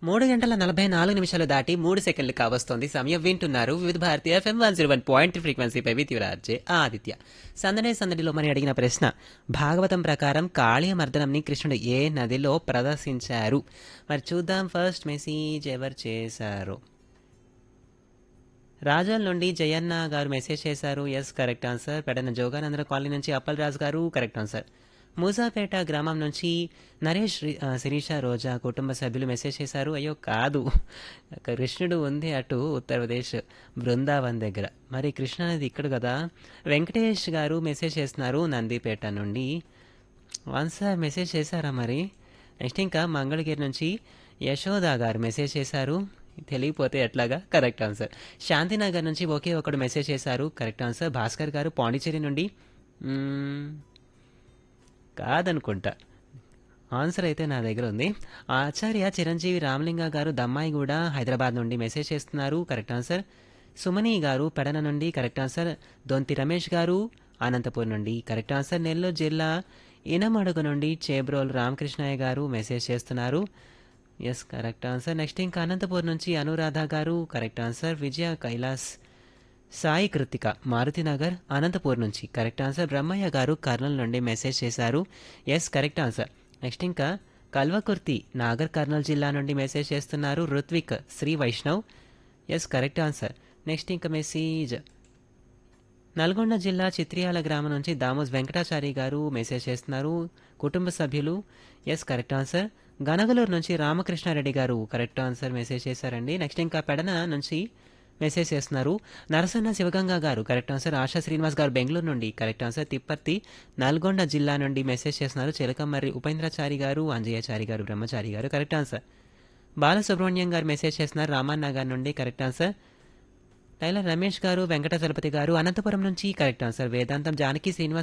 మూడు గంటల నలభై నాలుగు నిమిషాలు దాటి మూడు సెకండ్లు కావస్తోంది సమయం వింటున్నారు Vividh Bharati FM one zero one point ఫ్రీక్వెన్సీపై విత్యురాజే ఆదిత్య సందడే సందడిలో మరి అడిగిన ప్రశ్న భాగవతం ప్రకారం కాళీయ మర్దనంని కృష్ణుడు ఏ నదిలో ప్రదర్శించారు మరి చూద్దాం ఫస్ట్ మెసేజ్ ఎవరు చేశారు రాజోల్ నుండి జయన్న గారు మెసేజ్ చేశారు ఎస్ కరెక్ట్ ఆన్సర్ పెడన జోగానందర కాలనీ నుంచి అప్పల్ రాజు గారు కరెక్ట్ ఆన్సర్ మూసాపేట గ్రామం నుంచి నరేష్ రి- ఆ, శిరీష రోజా కుటుంబ సభ్యులు మెసేజ్ చేశారు అయ్యో కాదు కృష్ణుడు ఉంది అటు ఉత్తరప్రదేశ్ బృందావన్ దగ్గర మరి కృష్ణ అనేది ఇక్కడ కదా వెంకటేష్ గారు మెసేజ్ చేస్తున్నారు నందిపేట నుండి వన్స్ మెసేజ్ చేశారా మరి నెక్స్ట్ ఇంకా మంగళగిరి నుంచి యశోద గారు మెసేజ్ చేశారు తెలియపోతే ఎట్లాగా కరెక్ట్ ఆన్సర్ శాంతినగర్ నుంచి ఒకే ఒకడు మెసేజ్ చేశారు కరెక్ట్ ఆన్సర్ భాస్కర్ గారు పాండిచేరి నుండి మ్మ్, కాదనుకుంటా ఆన్సర్ అయితే నా దగ్గర ఉంది ఆచార్య చిరంజీవి రామలింగ గారు దమ్మాయిగూడ హైదరాబాద్ నుండి మెసేజ్ చేస్తున్నారు కరెక్ట్ ఆన్సర్ సుమని గారు పెడన నుండి కరెక్ట్ ఆన్సర్ దొంతి రమేష్ గారు అనంతపూర్ నుండి కరెక్ట్ ఆన్సర్ నెల్లూరు జిల్లా ఇనమడుగు నుండి చేబ్రోల్ రామకృష్ణయ్య గారు మెసేజ్ చేస్తున్నారు ఎస్ కరెక్ట్ ఆన్సర్ నెక్స్ట్ ఇంకా అనంతపూర్ నుంచి అనురాధ గారు కరెక్ట్ ఆన్సర్ విజయ కైలాస్ సాయి కృతిక మారుతినగర్ అనంతపూర్ నుంచి కరెక్ట్ ఆన్సర్ బ్రహ్మయ్య గారు కర్నూలు నుండి మెసేజ్ చేశారు ఎస్ కరెక్ట్ ఆన్సర్ నెక్స్ట్ ఇంకా కల్వకుర్తి నాగర్ కర్నూలు జిల్లా నుండి మెసేజ్ చేస్తున్నారు Ruthvik Sri Vaishnav yes correct answer next ఇంకా మెసేజ్ నల్గొండ జిల్లా చిత్రియాల గ్రామం నుంచి దామోస్ వెంకటాచారి గారు మెసేజ్ చేస్తున్నారు కుటుంబ సభ్యులు ఎస్ కరెక్ట్ ఆన్సర్ గనగలూరు నుంచి రామకృష్ణారెడ్డి గారు కరెక్ట్ ఆన్సర్ మెసేజ్ చేశారండి నెక్స్ట్ ఇంకా పెడన నుంచి మెసేజ్ చేస్తున్నారు నరసన్న శివగంగా గారు కరెక్ట్ ఆన్సర్ ఆశా శ్రీనివాస్ గారు బెంగళూరు నుండి కరెక్ట్ ఆన్సర్ తిప్పర్తి నల్గొండ జిల్లా నుండి మెసేజ్ చేస్తున్నారు చిలకమర్రి ఉపేంద్రచారి గారు అంజయ్యచారి గారు బ్రహ్మచారి గారు కరెక్ట్ ఆన్సర్ బాలసుబ్రహ్మణ్యం గారు మెసేజ్ చేస్తున్నారు రామన్న గారి నుండి కరెక్ట్ ఆన్సర్ టైలర్ రమేష్ గారు వెంకట చలపతి గారు అనంతపురం నుంచి కరెక్ట్ ఆన్సర్ వేదాంతం జానకి శ్రీనివాస్